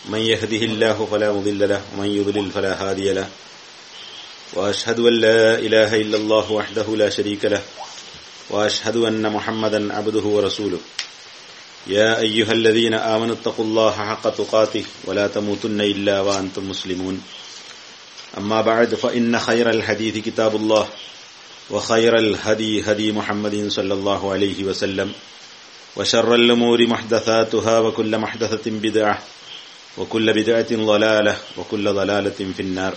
من يهده الله فلا مضل له ومن يضلل فلا هادي له وأشهد أن لا إله إلا الله وحده لا شريك له وأشهد أن محمدا عبده ورسوله يا أيها الذين آمنوا اتقوا الله حق تقاته ولا تموتن إلا وأنتم مسلمون أما بعد فإن خير الحديث كتاب الله وخير الهدي هدي محمد صلى الله عليه وسلم وشر الأمور محدثاتها وكل محدثة بدعة وكل بدعة ضلالة وكل ضلالة في النار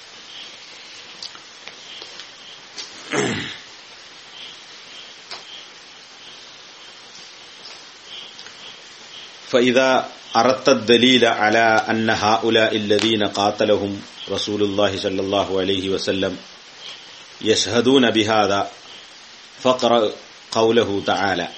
فإذا أردت الدليل على أن هؤلاء الذين قاتلهم رسول الله صلى الله عليه وسلم يشهدون بهذا فقرأ قوله تعالى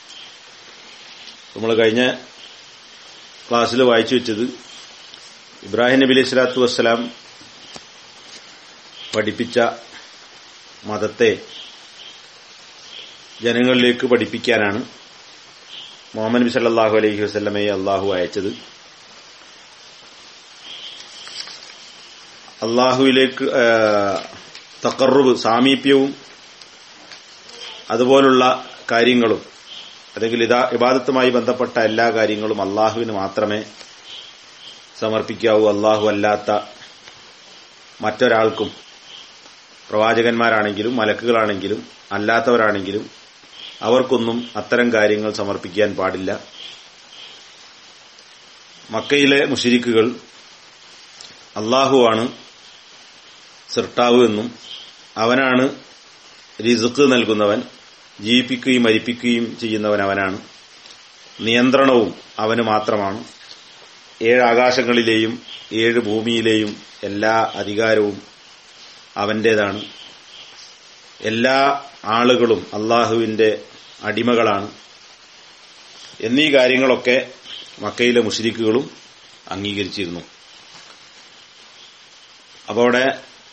നമ്മൾ കഴിഞ്ഞ ക്ലാസ്സിൽ വായിച്ചു വെച്ചത് ഇബ്രാഹിം നബി അലൈഹി സ്വലാത്തു വസ്സലാം പഠിപ്പിച്ച മതത്തെ ജനങ്ങളിലേക്ക് പഠിപ്പിക്കാനാണ് മുഹമ്മദ് നബി സല്ലാഹു അലൈഹി വസ്ലമയെ അള്ളാഹു അയച്ചത് അള്ളാഹുവിലേക്ക് തക്കറുബ് സാമീപ്യവും അതുപോലുള്ള കാര്യങ്ങളും അല്ലെങ്കിൽ ഇതാ ഇബാദത്തുമായി ബന്ധപ്പെട്ട എല്ലാ കാര്യങ്ങളും അള്ളാഹുവിന് മാത്രമേ സമർപ്പിക്കാവൂ അള്ളാഹു അല്ലാത്ത മറ്റൊരാൾക്കും പ്രവാചകന്മാരാണെങ്കിലും മലക്കുകളാണെങ്കിലും അല്ലാത്തവരാണെങ്കിലും അവർക്കൊന്നും അത്തരം കാര്യങ്ങൾ സമർപ്പിക്കാൻ പാടില്ല മക്കയിലെ മുഷിരിക്കുകൾ അള്ളാഹുവാണ് സിർട്ടാവ് എന്നും അവനാണ് റിസുക്ക് നൽകുന്നവൻ ജീവിപ്പിക്കുകയും മരിപ്പിക്കുകയും ചെയ്യുന്നവൻ അവനാണ് നിയന്ത്രണവും അവന് മാത്രമാണ് ഏഴ് ആകാശങ്ങളിലെയും ഏഴ് ഭൂമിയിലെയും എല്ലാ അധികാരവും അവന്റേതാണ് എല്ലാ ആളുകളും അള്ളാഹുവിന്റെ അടിമകളാണ് എന്നീ കാര്യങ്ങളൊക്കെ മക്കയിലെ മുഷരിക്കുകളും അംഗീകരിച്ചിരുന്നു അപ്പോൾ അവിടെ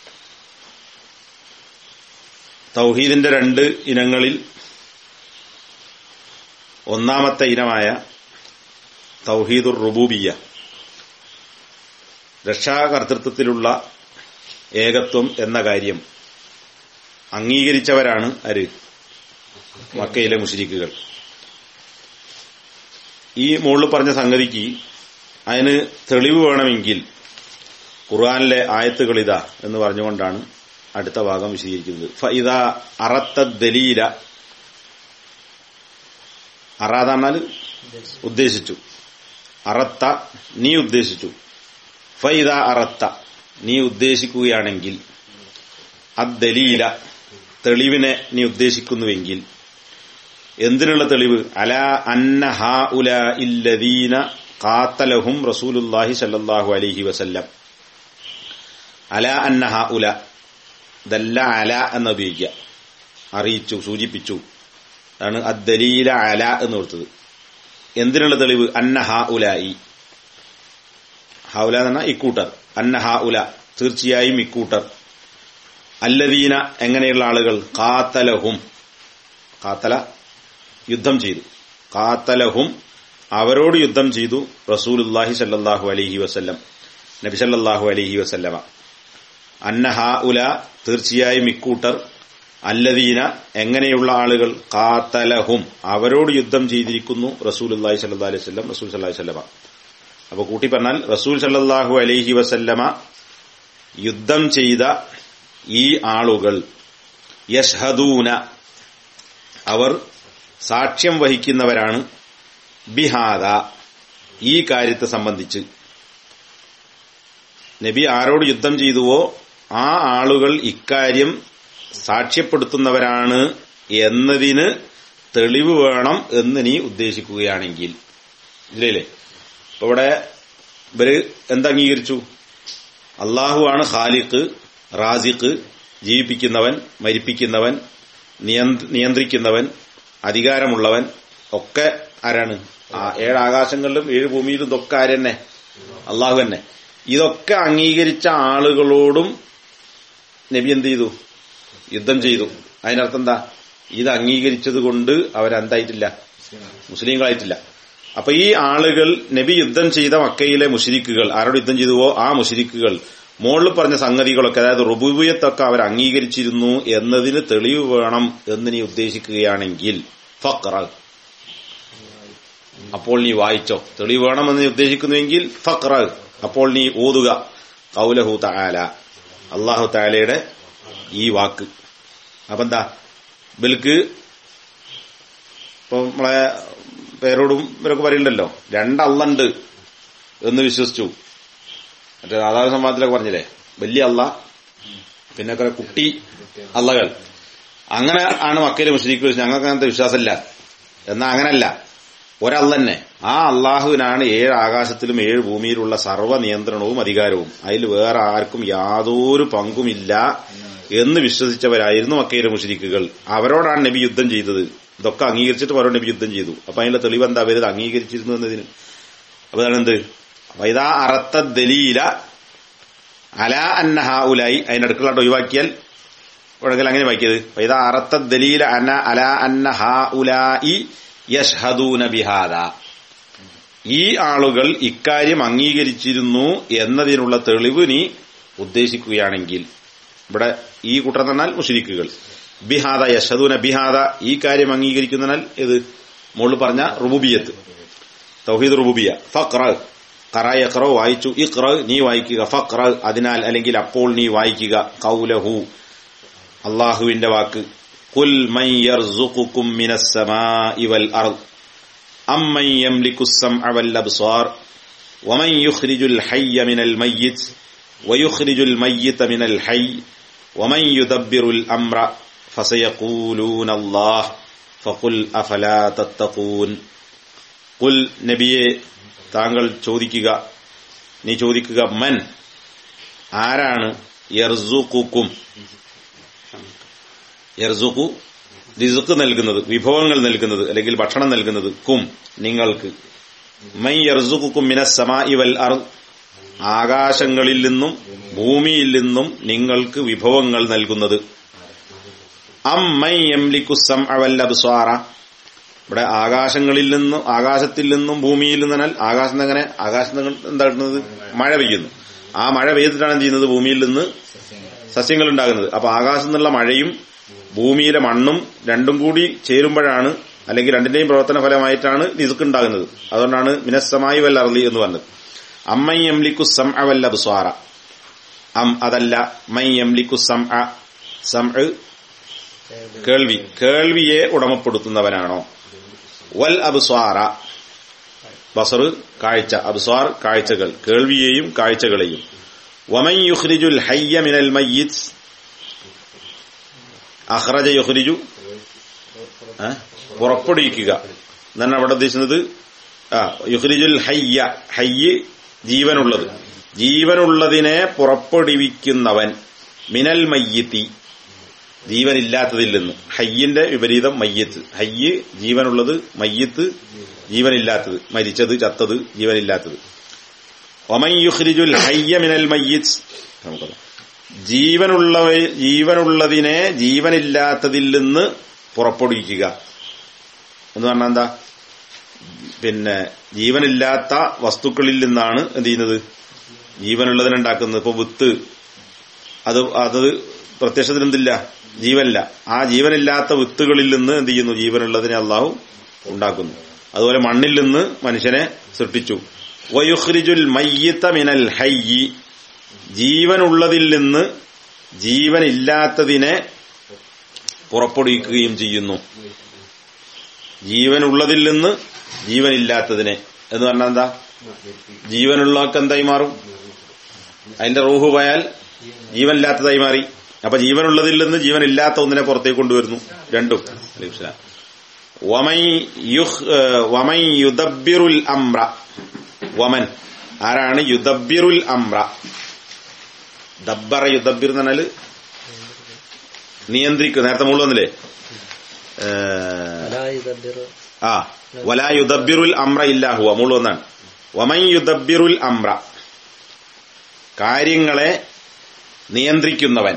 തൗഹീദിന്റെ രണ്ട് ഇനങ്ങളിൽ ഒന്നാമത്തെ ഇനമായ തൗഹീദുർ റുബൂബിയ രക്ഷാകർത്തൃത്വത്തിലുള്ള ഏകത്വം എന്ന കാര്യം അംഗീകരിച്ചവരാണ് അര് മക്കയിലെ മുഷരിക്കുകൾ ഈ മുകളിൽ പറഞ്ഞ സംഗതിക്ക് അതിന് തെളിവ് വേണമെങ്കിൽ ഖുർആാനിലെ ആയത്തുകളിതാ എന്ന് പറഞ്ഞുകൊണ്ടാണ് അടുത്ത ഭാഗം വിശദീകരിക്കുന്നത് ഫൈദ അറത്ത ദലീല അറാതാന്നാൽ ഉദ്ദേശിച്ചു അറത്ത നീ ഉദ്ദേശിച്ചു ഫൈദ അറത്ത നീ ഉദ്ദേശിക്കുകയാണെങ്കിൽ അദ്ദലീല തെളിവിനെ നീ ഉദ്ദേശിക്കുന്നുവെങ്കിൽ എന്തിനുള്ള തെളിവ് അല അന്ന ഹാ ഉല ഇല്ലദീന കാത്തലഹും റസൂലുല്ലാഹി സല്ലാഹു അലൈഹി വസല്ലം അല അന്ന ഹാ ഉല ദല്ല അല എന്ന് ഉപയോഗിക്കുക അറിയിച്ചു സൂചിപ്പിച്ചു അതാണ് അദ്ദലീല അല എന്ന് കൊടുത്തത് എന്തിനുള്ള തെളിവ് അന്ന ഹാ ഉലായി ഹാ ഉല എന്ന് പറഞ്ഞാൽ ഇക്കൂട്ടർ അന്ന ഹാ ഉല തീർച്ചയായും ഇക്കൂട്ടർ അല്ലദീന എങ്ങനെയുള്ള ആളുകൾ കാത്തലഹും കാത്തല യുദ്ധം ചെയ്തു കാത്തലഹും അവരോട് യുദ്ധം ചെയ്തു റസൂലുല്ലാഹി സല്ലാഹു അലഹി വസ്ല്ലം നബി സല്ലാഹു അലഹി വസല്ലമ അന്നഹ ഉല തീർച്ചയായും ഇക്കൂട്ടർ അല്ലദീന എങ്ങനെയുള്ള ആളുകൾ കാത്തലഹും അവരോട് യുദ്ധം ചെയ്തിരിക്കുന്നു റസൂൽ അള്ളാഹി സല്ലാ അലൈഹി വല്ലം റസൂൽ സല്ലാഹി വല്ലമ അപ്പൊ കൂട്ടി പറഞ്ഞാൽ റസൂൽ സല്ലാഹു അലൈഹി വസല്ലമ യുദ്ധം ചെയ്ത ഈ ആളുകൾ യഷ്ഹദൂന അവർ സാക്ഷ്യം വഹിക്കുന്നവരാണ് ബിഹാദ ഈ കാര്യത്തെ സംബന്ധിച്ച് നബി ആരോട് യുദ്ധം ചെയ്തുവോ ആ ആളുകൾ ഇക്കാര്യം സാക്ഷ്യപ്പെടുത്തുന്നവരാണ് എന്നതിന് തെളിവ് വേണം എന്ന് നീ ഉദ്ദേശിക്കുകയാണെങ്കിൽ ഇല്ലേ ഇപ്പൊ ഇവിടെ ഇവര് എന്തംഗീകരിച്ചു അള്ളാഹുവാണ് ഖാലിഖ് റാസിഖ് ജീവിപ്പിക്കുന്നവൻ മരിപ്പിക്കുന്നവൻ നിയന്ത്രിക്കുന്നവൻ അധികാരമുള്ളവൻ ഒക്കെ ആരാണ് ആ ഏഴ് ആകാശങ്ങളിലും ഏഴ് ഭൂമിയിലും ഇതൊക്കെ ആരെന്നെ അള്ളാഹു തന്നെ ഇതൊക്കെ അംഗീകരിച്ച ആളുകളോടും നബി എന്ത് ചെയ്തു യുദ്ധം ചെയ്തു അതിനർത്ഥം എന്താ ഇത് അംഗീകരിച്ചത് കൊണ്ട് അവരെന്തായിട്ടില്ല മുസ്ലിങ്ങളായിട്ടില്ല അപ്പൊ ഈ ആളുകൾ നബി യുദ്ധം ചെയ്ത മക്കയിലെ മുഷിരിക്കുകൾ ആരോട് യുദ്ധം ചെയ്തുവോ ആ മുഷിരിക്കുകൾ മുകളിൽ പറഞ്ഞ സംഗതികളൊക്കെ അതായത് റുബുബിയത്തൊക്കെ അവർ അംഗീകരിച്ചിരുന്നു എന്നതിന് തെളിവ് വേണം എന്ന് നീ ഉദ്ദേശിക്കുകയാണെങ്കിൽ ഫക്ര അപ്പോൾ നീ വായിച്ചോ തെളിവ് വേണമെന്ന് നീ ഉദ്ദേശിക്കുന്നുവെങ്കിൽ ഫക്ര അപ്പോൾ നീ ഓതുക കൗലഹു താല അള്ളാഹു താലയുടെ ഈ വാക്ക് അപ്പൊ എന്താ ബൽക്ക് ഇപ്പൊ നമ്മളെ പേരോടും ഇവരൊക്കെ പറയുന്നുണ്ടല്ലോ രണ്ടള്ളുണ്ട് എന്ന് വിശ്വസിച്ചു മറ്റേ ആധാര സംവാദത്തിലൊക്കെ പറഞ്ഞില്ലേ വലിയ അള്ള പിന്നെ കുറെ കുട്ടി അള്ളകൾ അങ്ങനെ ആണ് മക്കയിലെ മുസ്ലിക്ക് ഞങ്ങൾക്ക് അങ്ങനത്തെ വിശ്വാസമില്ല എന്നാ അങ്ങനല്ല ഒരല്ല തന്നെ ആ അള്ളാഹുവിനാണ് ഏഴ് ആകാശത്തിലും ഏഴ് ഭൂമിയിലുള്ള സർവ്വ നിയന്ത്രണവും അധികാരവും അതിൽ വേറെ ആർക്കും യാതൊരു പങ്കുമില്ല എന്ന് വിശ്വസിച്ചവരായിരുന്നു മക്കയിലെ മുഷരിക്കുകൾ അവരോടാണ് നബി യുദ്ധം ചെയ്തത് ഇതൊക്കെ അംഗീകരിച്ചിട്ട് അവരോട് നബി യുദ്ധം ചെയ്തു അപ്പൊ അതിന്റെ തെളിവ് എന്താ അവരത് അംഗീകരിച്ചിരുന്നു എന്നതിന് അപ്പൊ അതാണെന്ത് വൈദാ അറത്ത ദലീല അല അന്നഹ ഉലായി അതിന്റെ അടുക്കളാട്ട് ഒഴിവാക്കിയാൽ വേണമെങ്കിൽ അങ്ങനെ വായിക്കത് വൈദാ അറത്ത ദലീല അന അല അന്നഹ ഉലായി യഷ്ഹദൂന ബിഹാദ ഈ ആളുകൾ ഇക്കാര്യം അംഗീകരിച്ചിരുന്നു എന്നതിനുള്ള തെളിവ് നീ ഉദ്ദേശിക്കുകയാണെങ്കിൽ ഇവിടെ ഈ കൂട്ടർ എന്നാൽ മുഷരിക്കുകൾ ബിഹാദ യഷദൂന ബിഹാദ ഈ കാര്യം അംഗീകരിക്കുന്നതിനാൽ ഇത് മുകളിൽ പറഞ്ഞ റുബുബിയത്ത് തൗഹീദ് റുബുബിയ ഫക്ര ഖറ യഖ്റ വായിച്ചു ഇഖ്റ നീ വായിക്കുക ഫക്ര അതിനാൽ അല്ലെങ്കിൽ അപ്പോൾ നീ വായിക്കുക കൗലഹു അള്ളാഹുവിന്റെ വാക്ക് قل من يرزقكم من السماء والأرض أم من يملك السمع والأبصار ومن يخرج الحي من الميت ويخرج الميت من الحي ومن يدبر الأمر فسيقولون الله فقل أفلا تتقون قل നബിയെ താങ്കൾ ചോദിക്കുക നീ ചോദിക്കുക മൻ ആരാണ് യർസുക്കും യർസുഖു റിസുക്ക് നൽകുന്നത് വിഭവങ്ങൾ നൽകുന്നത് അല്ലെങ്കിൽ ഭക്ഷണം നൽകുന്നത് കും നിങ്ങൾക്ക് മൈ യർസുഖുക്കും മിനസ്സമാ ഇവൽ അർ ആകാശങ്ങളിൽ നിന്നും ഭൂമിയിൽ നിന്നും നിങ്ങൾക്ക് വിഭവങ്ങൾ നൽകുന്നത് അം മൈ എംലിക്കുസം അവൽ അബ്സ്വാറ ഇവിടെ ആകാശങ്ങളിൽ നിന്നും ആകാശത്തിൽ നിന്നും ഭൂമിയിൽ നിന്നാൽ ആകാശം എങ്ങനെ ആകാശം എന്താ കിട്ടുന്നത് മഴ പെയ്യുന്നു ആ മഴ പെയ്തിട്ടാണ് എന്ത് ചെയ്യുന്നത് ഭൂമിയിൽ നിന്ന് സസ്യങ്ങൾ ഉണ്ടാകുന്നത് അപ്പൊ ആകാശം നിന്നുള്ള മഴയും ഭൂമിയിലെ മണ്ണും രണ്ടും കൂടി ചേരുമ്പോഴാണ് അല്ലെങ്കിൽ രണ്ടിന്റെയും പ്രവർത്തന ഫലമായിട്ടാണ് റിസ്ക് ഉണ്ടാകുന്നത് അതുകൊണ്ടാണ് മിനസ്സമായി വല്ല അർലി എന്ന് പറഞ്ഞത് അമ്മൈ എംലിക്കു സം അവല്ല ബുസ്വാറ അം അതല്ല മൈ എംലിക്കു സം സം കേൾവി കേൾവിയെ ഉടമപ്പെടുത്തുന്നവനാണോ വൽ അബ്സ്വാറ ബസർ കാഴ്ച അബ്സ്വാർ കാഴ്ചകൾ കേൾവിയെയും കാഴ്ചകളെയും വമൻ യുഖ്രിജുൽ ഹയ്യ മിനൽ മയ്യിത്ത് അഹ്റജ യുഹ്രിജു പുറപ്പെടുവിക്കുക എന്നാണ് അവിടെ ഉദ്ദേശിക്കുന്നത് ആ യുഹ്രിജുൽ ഹയ്യ ഹയ്യ് ജീവനുള്ളത് ജീവനുള്ളതിനെ പുറപ്പെടുവിക്കുന്നവൻ മിനൽ മയ്യത്തി ജീവനില്ലാത്തതിൽ നിന്ന് ഹയ്യിന്റെ വിപരീതം മയ്യത്ത് ഹയ്യ് ജീവനുള്ളത് മയ്യത്ത് ജീവനില്ലാത്തത് മരിച്ചത് ചത്തത് ജീവനില്ലാത്തത് ഒമൻ യുഹ്രിജുൽ ഹയ്യ മിനൽ മയ്യിത്ത് നമുക്കത് ജീവനുള്ള ജീവനുള്ളതിനെ ജീവനില്ലാത്തതിൽ നിന്ന് പുറപ്പെടുവിക്കുക എന്ന് പറഞ്ഞാൽ എന്താ പിന്നെ ജീവനില്ലാത്ത വസ്തുക്കളിൽ നിന്നാണ് എന്ത് ചെയ്യുന്നത് ജീവനുള്ളതിനുണ്ടാക്കുന്നത് ഇപ്പൊ വിത്ത് അത് അത് പ്രത്യക്ഷത്തിൽ എന്തില്ല ജീവനില്ല ആ ജീവനില്ലാത്ത വിത്തുകളിൽ നിന്ന് എന്ത് ചെയ്യുന്നു ജീവനുള്ളതിനെ അള്ളാഹു ഉണ്ടാക്കുന്നു അതുപോലെ മണ്ണിൽ നിന്ന് മനുഷ്യനെ സൃഷ്ടിച്ചു വയുഹ്രിജുൽ മയ്യത്ത മിനൽ ഹയ്യി ജീവനുള്ളതിൽ നിന്ന് ജീവനില്ലാത്തതിനെ പുറപ്പെടുവിക്കുകയും ചെയ്യുന്നു ജീവനുള്ളതിൽ നിന്ന് ജീവനില്ലാത്തതിനെ എന്ന് പറഞ്ഞാൽ എന്താ ജീവനുള്ളവർക്ക് എന്തായി മാറും അതിന്റെ റൂഹ് പോയാൽ ജീവനില്ലാത്തതായി മാറി അപ്പൊ ജീവനുള്ളതിൽ നിന്ന് ജീവനില്ലാത്ത ഒന്നിനെ പുറത്തേക്ക് കൊണ്ടുവരുന്നു രണ്ടും വമൻ യുദബിറുൽ അമ്ര വമൻ ആരാണ് യുദബിറുൽ അമ്ര ദബ്ബറ യുദബിർ എന്ന് പറഞ്ഞാല് നിയന്ത്രിക്കും നേരത്തെ മുകളിൽ വന്നില്ലേ ആ വലാ യുദബിറുൽ അമ്ര ഇല്ലാഹുവ മുകളിൽ വന്നാണ് വമൻ യുദബിറുൽ അമ്ര കാര്യങ്ങളെ നിയന്ത്രിക്കുന്നവൻ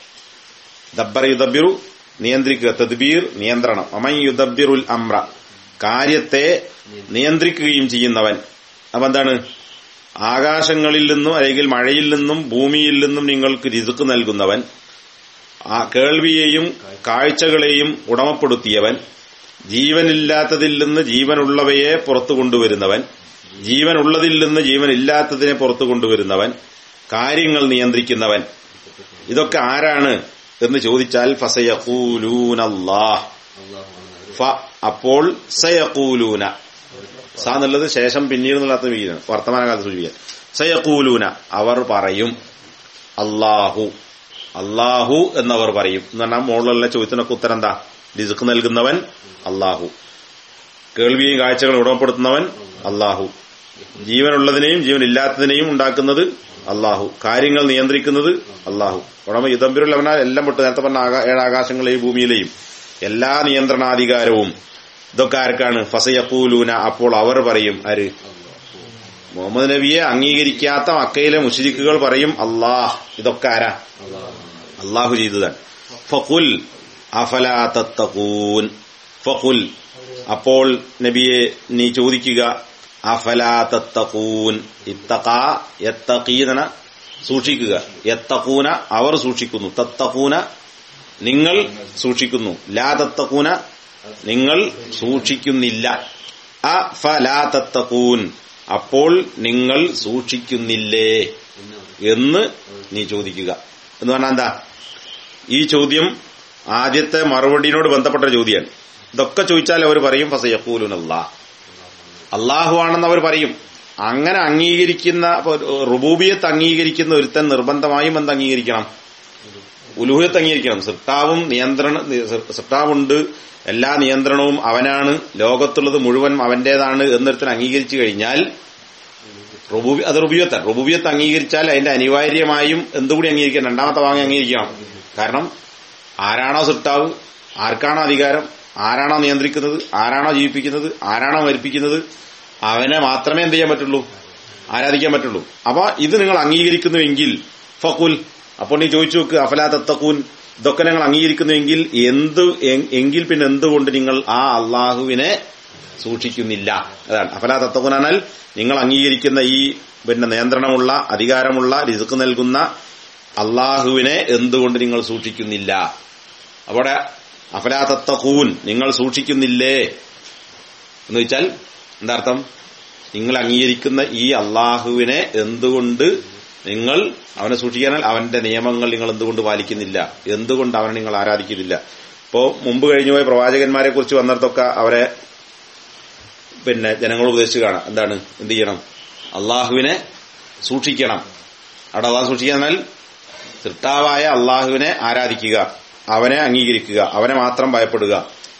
ദബ്ബർ യുദബിറു നിയന്ത്രിക്കുക തദ്ബീർ നിയന്ത്രണം അമൻ യുദബിറുൽ അമ്ര കാര്യത്തെ നിയന്ത്രിക്കുകയും ചെയ്യുന്നവൻ അപ്പൊ എന്താണ് ആകാശങ്ങളിൽ നിന്നും അല്ലെങ്കിൽ മഴയിൽ നിന്നും ഭൂമിയിൽ നിന്നും നിങ്ങൾക്ക് രിതുക്ക് നൽകുന്നവൻ ആ കേൾവിയെയും കാഴ്ചകളെയും ഉടമപ്പെടുത്തിയവൻ ജീവനില്ലാത്തതിൽ നിന്ന് ജീവനുള്ളവയെ പുറത്തു കൊണ്ടുവരുന്നവൻ ജീവനുള്ളതിൽ നിന്ന് ജീവനില്ലാത്തതിനെ പുറത്തു കൊണ്ടുവരുന്നവൻ കാര്യങ്ങൾ നിയന്ത്രിക്കുന്നവൻ ഇതൊക്കെ ആരാണ് എന്ന് ചോദിച്ചാൽ ഫസയഖൂലൂനല്ലാഹ് ഫ അപ്പോൾ സയഖൂലൂന സ എന്നുള്ളത് ശേഷം പിന്നീട് എന്നുള്ള വീരാണ് വർത്തമാനകാലത്ത് സൂചിപ്പിക്കാൻ സയഖൂലൂന അവർ പറയും അല്ലാഹു അല്ലാഹു എന്നവർ പറയും എന്ന് പറഞ്ഞാൽ മുകളിലുള്ള ചോദ്യത്തിനൊക്കെ ഉത്തരം എന്താ രിസുക്ക് നൽകുന്നവൻ അല്ലാഹു കേൾവിയും കാഴ്ചകളും ഉടമപ്പെടുത്തുന്നവൻ അല്ലാഹു ജീവനുള്ളതിനെയും ജീവനില്ലാത്തതിനെയും ഉണ്ടാക്കുന്നത് അള്ളാഹു കാര്യങ്ങൾ നിയന്ത്രിക്കുന്നത് അള്ളാഹു ഉടമ യുദ്ധംബിരുള്ളവനാൽ എല്ലാം വിട്ട് നേരത്തെ പറഞ്ഞ ആകാ- ഏഴ് ആകാശങ്ങളെയും ഭൂമിയിലെയും എല്ലാ നിയന്ത്രണാധികാരവും ഇതൊക്കെ ആർക്കാണ് ഫസയപ്പൂലൂന അപ്പോൾ അവർ പറയും ആര് മുഹമ്മദ് നബിയെ അംഗീകരിക്കാത്ത മക്കയിലെ മുഷിരിക്കുകൾ പറയും അള്ളാഹ് ഇതൊക്കെ ആരാ അള്ളാഹു ചെയ്തതാണ് ഫഖുൽ അഫലാ തത്തഖൂൻ ഫഖുൽ അപ്പോൾ നബിയെ നീ ചോദിക്കുക അഫലാ തത്തഖൂൻ ഇത്തഖാ യത്തഖീന സൂക്ഷിക്കുക യത്തഖൂന അവർ സൂക്ഷിക്കുന്നു തത്തഖൂന നിങ്ങൾ സൂക്ഷിക്കുന്നു ലാ തത്തഖൂന നിങ്ങൾ സൂക്ഷിക്കുന്നില്ല അഫലാ തത്തഖൂൻ അപ്പോൾ നിങ്ങൾ സൂക്ഷിക്കുന്നില്ലേ എന്ന് നീ ചോദിക്കുക എന്ന് പറഞ്ഞാൽ എന്താ ഈ ചോദ്യം ആദ്യത്തെ മറുപടിയോട് ബന്ധപ്പെട്ട ഒരു ചോദ്യമാണ് ഇതൊക്കെ ചോദിച്ചാൽ അവർ പറയും ഫസയക്കൂലുൻ അള്ളാഹ് അള്ളാഹു ആണെന്ന് അവർ പറയും അങ്ങനെ അംഗീകരിക്കുന്ന റുബൂബിയത്ത് അംഗീകരിക്കുന്ന ഒരുത്തൻ നിർബന്ധമായും എന്ത് അംഗീകരിക്കണം ഉലുഹത്ത് അംഗീകരിക്കണം സൃഷ്ടാവും നിയന്ത്രണ സൃഷ്ടാവുണ്ട് എല്ലാ നിയന്ത്രണവും അവനാണ് ലോകത്തുള്ളത് മുഴുവൻ അവന്റേതാണ് എന്നൊരുത്തൻ അംഗീകരിച്ചു കഴിഞ്ഞാൽ റുബൂബി അത് റുബിയത്താണ് റുബൂബിയത്ത് അംഗീകരിച്ചാൽ അതിന്റെ അനിവാര്യമായും എന്തുകൂടി അംഗീകരിക്കണം രണ്ടാമത്തെ വാങ്ങി അംഗീകരിക്കണം കാരണം ആരാണോ സൃഷ്ടാവ് ആർക്കാണോ അധികാരം ആരാണോ നിയന്ത്രിക്കുന്നത് ആരാണോ ജീവിപ്പിക്കുന്നത് ആരാണോ മരിപ്പിക്കുന്നത് അവനെ മാത്രമേ എന്ത് ചെയ്യാൻ പറ്റുള്ളൂ ആരാധിക്കാൻ പറ്റുള്ളൂ അപ്പൊ ഇത് നിങ്ങൾ അംഗീകരിക്കുന്നുവെങ്കിൽ ഫക്കുൽ അപ്പോൾ നീ ചോദിച്ചു നോക്ക് അഫലാ തത്തക്കൂൻ ഇതൊക്കെ നിങ്ങൾ അംഗീകരിക്കുന്നുവെങ്കിൽ എന്ത് എ- എങ്കിൽ പിന്നെ എന്തുകൊണ്ട് നിങ്ങൾ ആ അള്ളാഹുവിനെ സൂക്ഷിക്കുന്നില്ല അതാണ് അഫലാ തത്തക്കൂൻ എന്നാൽ നിങ്ങൾ അംഗീകരിക്കുന്ന ഈ പിന്നെ നിയന്ത്രണമുള്ള അധികാരമുള്ള രിസുക്ക് നൽകുന്ന അള്ളാഹുവിനെ എന്തുകൊണ്ട് നിങ്ങൾ സൂക്ഷിക്കുന്നില്ല അവിടെ അഫലാ തത്തഖൂൻ നിങ്ങൾ സൂക്ഷിക്കുന്നില്ലേ എന്ന് വെച്ചാൽ എന്താ അർത്ഥം നിങ്ങൾ അംഗീകരിക്കുന്ന ഈ അള്ളാഹുവിനെ എന്തുകൊണ്ട് നിങ്ങൾ അവനെ സൂക്ഷിക്കാനാൽ അവന്റെ നിയമങ്ങൾ നിങ്ങൾ എന്തുകൊണ്ട് പാലിക്കുന്നില്ല എന്തുകൊണ്ട് അവനെ നിങ്ങൾ ആരാധിക്കുന്നില്ല ഇപ്പോ മുമ്പ് കഴിഞ്ഞുപോയ പ്രവാചകന്മാരെ കുറിച്ച് വന്നിടത്തൊക്കെ അവരെ പിന്നെ ജനങ്ങൾ ഉപദേശിച്ച് കാണാം എന്താണ് എന്ത് ചെയ്യണം അള്ളാഹുവിനെ സൂക്ഷിക്കണം അവിടെ അള്ളാഹ് സൂക്ഷിക്കാന്നാൽ സൃഷ്ടാവായ അള്ളാഹുവിനെ ആരാധിക്കുക അവനെ അംഗീകരിക്കുക അവനെ മാത്രം ഭയപ്പെടുക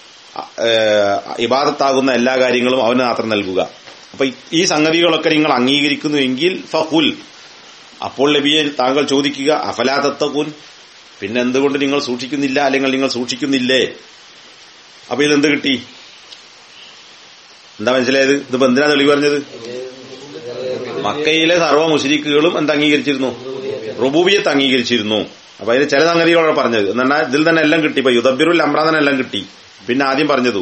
ഏഹ് ഇബാദത്താകുന്ന എല്ലാ കാര്യങ്ങളും അവന് മാത്രം നൽകുക അപ്പൊ ഈ- ഈ സംഗതികളൊക്കെ നിങ്ങൾ അംഗീകരിക്കുന്നുവെങ്കിൽ ഫഹുൽ അപ്പോൾ നബിയെ താങ്കൾ ചോദിക്കുക അഫലാ തത്തകുൻ പിന്നെ എന്തുകൊണ്ട് നിങ്ങൾ സൂക്ഷിക്കുന്നില്ല അല്ലെങ്കിൽ നിങ്ങൾ സൂക്ഷിക്കുന്നില്ലേ അപ്പൊ ഇതെന്ത് കിട്ടി എന്താ മനസ്സിലായത് ഇതിപ്പോ എന്തിനാ തെളിവ് പറഞ്ഞത് മക്കയിലെ സർവ്വ മുഷരിക്കുകളും എന്ത് അംഗീകരിച്ചിരുന്നു റുബൂബിയത്ത് അംഗീകരിച്ചിരുന്നു അപ്പൊ അതിന് ചില സംഗതികളാണ് പറഞ്ഞത് എന്നാൽ ഇതിൽ തന്നെ എല്ലാം കിട്ടി ഇപ്പൊ യുദ്ധബിറുൽ അമ്രാൻ എല്ലാം കിട്ടി പിന്നെ ആദ്യം പറഞ്ഞതു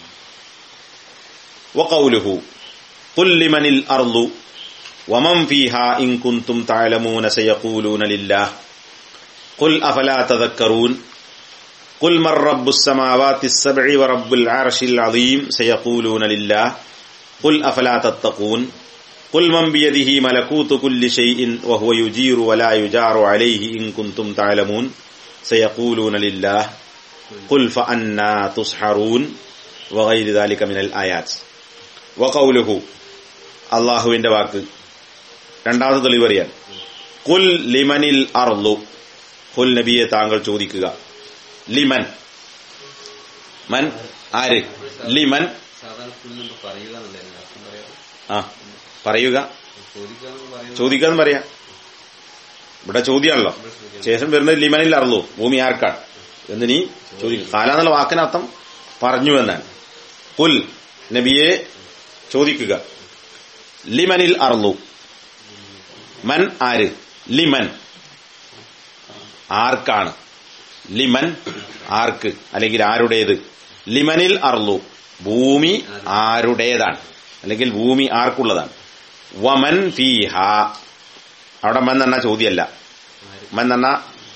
വഖൗലുഹു قل لمن الأرض ومن فيها إن كنتم تعلمون سيقولون لله قل أفلا تذكرون قل من رب السماوات السبع ورب العرش العظيم سيقولون لله قل أفلا تتقون قل من بيده ملكوت كل شيء وهو يجير ولا يجار عليه إن كنتم تعلمون سيقولون لله قل فأنا تسحرون وغير ذلك من الآيات وقوله അള്ളാഹുവിന്റെ വാക്ക് രണ്ടാമത്തെ തെളിവ് പറയാൻ കുൽ ലിമനിൽ അർലു കുൽ നബിയെ താങ്കൾ ചോദിക്കുക ലിമൻ മൻ ആര് ലിമൻ സാധാരണ പുല്ലുമ്പോ പറയുക എന്നുള്ളതിന് അർത്ഥം പറയാം ആ പറയുക ചോദിക്കുക എന്ന് പറയുന്നത് ചോദിക്കുക എന്ന് പറയാം ഇവിടെ ചോദ്യമാണല്ലോ ശേഷം വരുന്നത് ലിമനിൽ അർലു ഭൂമി ആർക്കാണ് എന്ന് നീ ചോദിക്കുക കാല എന്നുള്ള വാക്കിനർത്ഥം പറഞ്ഞു എന്നാണ് കുൽ നബിയെ ചോദിക്കുക ലിമനിൽ അർലു മൻ ആര് ലിമൻ ആർക്കാണ് ലിമൻ ആർക്ക് അല്ലെങ്കിൽ ആരുടേത് ലിമനിൽ അർലു ഭൂമി ആരുടേതാണ് അല്ലെങ്കിൽ ഭൂമി ആർക്കുള്ളതാണ് വമൻ ഫീഹ അവിടെ മൻ എന്ന ചോദ്യമല്ല മൻ എന്ന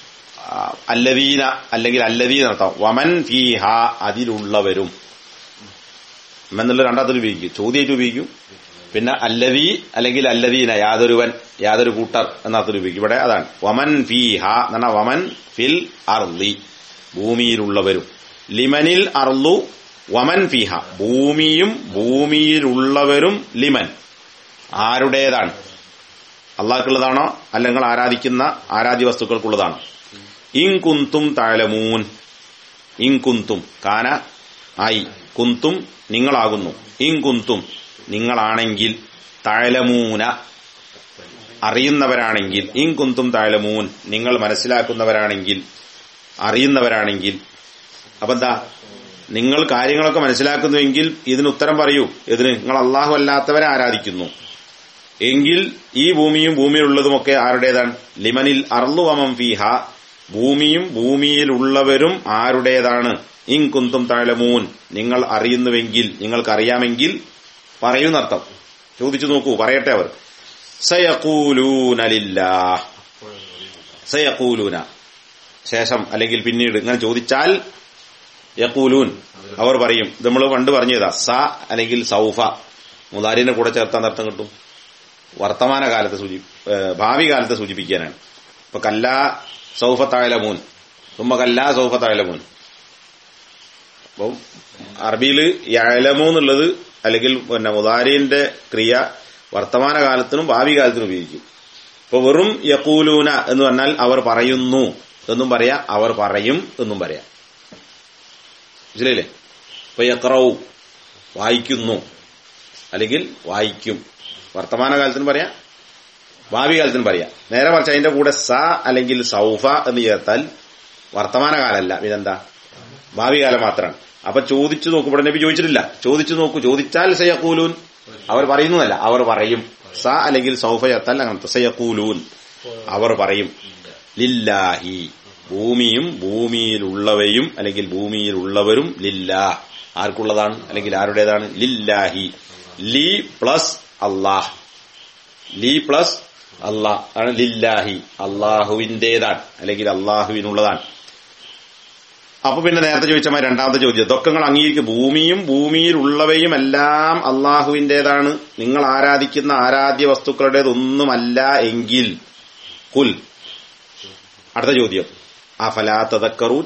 അല്ലവീന അല്ലെങ്കിൽ അല്ലവീന അർത്ഥം വമൻ ഫീഹ അതിലുള്ളവരും എന്നുള്ള രണ്ടാമത്തിൽ ഉപയോഗിക്കും ചോദ്യമായിട്ട് ഉപയോഗിക്കും പിന്നെ അല്ലവി അല്ലെങ്കിൽ അല്ലവീന യാതൊരുവൻ യാതൊരു കൂട്ടർ എന്നർത്ഥത്തിൽ ഉപയോഗിക്കും ഇവിടെ അതാണ് വമൻ ഫീഹ എന്നാ വമൻ ഫിൽ അർലി ഭൂമിയിലുള്ളവരും ലിമനിൽ അർലു വമൻ ഫീഹ ഭൂമിയും ഭൂമിയിലുള്ളവരും ലിമൻ ആരുടേതാണ് അള്ളാഹ്ക്കുള്ളതാണോ അല്ലെങ്കിൽ ആരാധിക്കുന്ന ആരാധ്യ വസ്തുക്കൾക്കുള്ളതാണോ ഇൻകുന്തും താലമൂൻ ഇൻകുന്തും കാന ആയി കുന്തും നിങ്ങളാകുന്നു ഇൻകുന്തും നിങ്ങളാണെങ്കിൽ താലമൂന അറിയുന്നവരാണെങ്കിൽ ഇൻകുന്തും താലമൂൻ നിങ്ങൾ മനസ്സിലാക്കുന്നവരാണെങ്കിൽ അറിയുന്നവരാണെങ്കിൽ അപ്പൊ എന്താ നിങ്ങൾ കാര്യങ്ങളൊക്കെ മനസ്സിലാക്കുന്നുവെങ്കിൽ ഇതിന് ഉത്തരം പറയൂ ഇതിന് നിങ്ങൾ അള്ളാഹു അല്ലാത്തവരെ ആരാധിക്കുന്നു എങ്കിൽ ഈ ഭൂമിയും ഭൂമിയിലുള്ളതുമൊക്കെ ആരുടേതാണ് ലിമനിൽ അർലുവമം ഫീഹ ഭൂമിയും ഭൂമിയിലുള്ളവരും ആരുടേതാണ് ഇൻകുന്തും താഴമൂൻ നിങ്ങൾ അറിയുന്നുവെങ്കിൽ നിങ്ങൾക്കറിയാമെങ്കിൽ പറയുന്നർത്ഥം ചോദിച്ചു നോക്കൂ പറയട്ടെ അവർ സയക്കൂലൂനലില്ല സയക്കൂലൂന ശേഷം അല്ലെങ്കിൽ പിന്നീട് ഇങ്ങനെ ചോദിച്ചാൽ യക്കൂലൂൻ അവർ പറയും ഇത് നമ്മൾ പണ്ട് പറഞ്ഞതാ സ അല്ലെങ്കിൽ സൗഫ മുതാരിന്റെ കൂടെ ചേർത്താൻ അർത്ഥം കിട്ടും വർത്തമാന കാലത്തെ സൂചി ഭാവി കാലത്തെ സൂചിപ്പിക്കാനാണ് ഇപ്പൊ കല്ല സൗഫ താഴലമൂൻ തുമ്മ കല്ല സൗഫ താഴലമൂൻ അപ്പം അറബിയിൽ യലമു എന്നുള്ളത് അല്ലെങ്കിൽ പിന്നെ മുതാരിന്റെ ക്രിയ വർത്തമാന കാലത്തിനും ഭാവി കാലത്തിനും ഉപയോഗിക്കും ഇപ്പൊ വെറും യക്കൂലൂന എന്ന് പറഞ്ഞാൽ അവർ പറയുന്നു എന്നും പറയാ അവർ പറയും എന്നും പറയാം മനസ്സിലായില്ലേ ഇപ്പൊ യക്രവും വായിക്കുന്നു അല്ലെങ്കിൽ വായിക്കും വർത്തമാന കാലത്തിന് പറയാം ഭാവി കാലത്തിന് പറയാം നേരെ മറിച്ച് അതിന്റെ കൂടെ സ അല്ലെങ്കിൽ സൗഫ എന്ന് ചേർത്താൽ വർത്തമാന കാലമല്ല പിന്നെന്താ ഭാവി കാലം മാത്രമാണ് അപ്പൊ ചോദിച്ചു നോക്കൂ ഇവിടെ നബി ചോദിച്ചിട്ടില്ല ചോദിച്ചു നോക്കൂ ചോദിച്ചാൽ സയക്കൂലൂൻ അവർ പറയുന്നതല്ല അവർ പറയും സ അല്ലെങ്കിൽ സൗഫ ചേർത്താൽ അങ്ങനത്തെ സയക്കൂലൂൻ അവർ പറയും ലില്ലാഹി ഭൂമിയും ഭൂമിയിലുള്ളവയും അല്ലെങ്കിൽ ഭൂമിയിലുള്ളവരും ലില്ലാ ആർക്കുള്ളതാണ് അല്ലെങ്കിൽ ആരുടേതാണ് ലില്ലാഹി ലി പ്ലസ് അള്ളാഹ് ലി പ്ലസ് അള്ളാഹ് ആണ് ലില്ലാഹി അള്ളാഹുവിന്റേതാണ് അല്ലെങ്കിൽ അള്ളാഹുവിനുള്ളതാണ് അപ്പൊ പിന്നെ നേരത്തെ ചോദിച്ച മാതിരി രണ്ടാമത്തെ ചോദ്യം ഇതൊക്കെ നിങ്ങൾ അംഗീകരിക്കും ഭൂമിയും ഭൂമിയിലുള്ളവയും എല്ലാം അള്ളാഹുവിന്റേതാണ് നിങ്ങൾ ആരാധിക്കുന്ന ആരാധ്യ വസ്തുക്കളുടേതൊന്നുമല്ല എങ്കിൽ കുൽ അടുത്ത ചോദ്യം അഫലാ തതക്കറൂൻ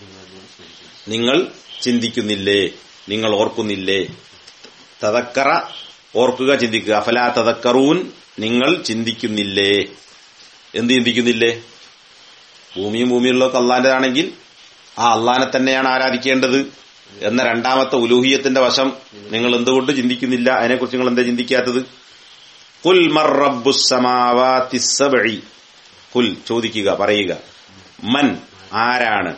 നിങ്ങൾ ചിന്തിക്കുന്നില്ലേ നിങ്ങൾ ഓർക്കുന്നില്ലേ തതക്കറ ഓർക്കുക ചിന്തിക്കുക അഫലാ തതക്കറൂൻ നിങ്ങൾ ചിന്തിക്കുന്നില്ലേ എന്ത് ചിന്തിക്കുന്നില്ലേ ഭൂമിയും ഭൂമിയുള്ളതൊക്കെ അള്ളാന്റേതാണെങ്കിൽ ആ അള്ളാനെ തന്നെയാണ് ആരാധിക്കേണ്ടത് എന്ന രണ്ടാമത്തെ ഉലൂഹിയത്തിന്റെ വശം നിങ്ങൾ എന്തുകൊണ്ട് ചിന്തിക്കുന്നില്ല അതിനെക്കുറിച്ച് നിങ്ങൾ എന്താ ചിന്തിക്കാത്തത് കുൽ മർ റബ്ബുസമാവാത്തിസബഴി കുൽ ചോദിക്കുക പറയുക മൻ ആരാണ്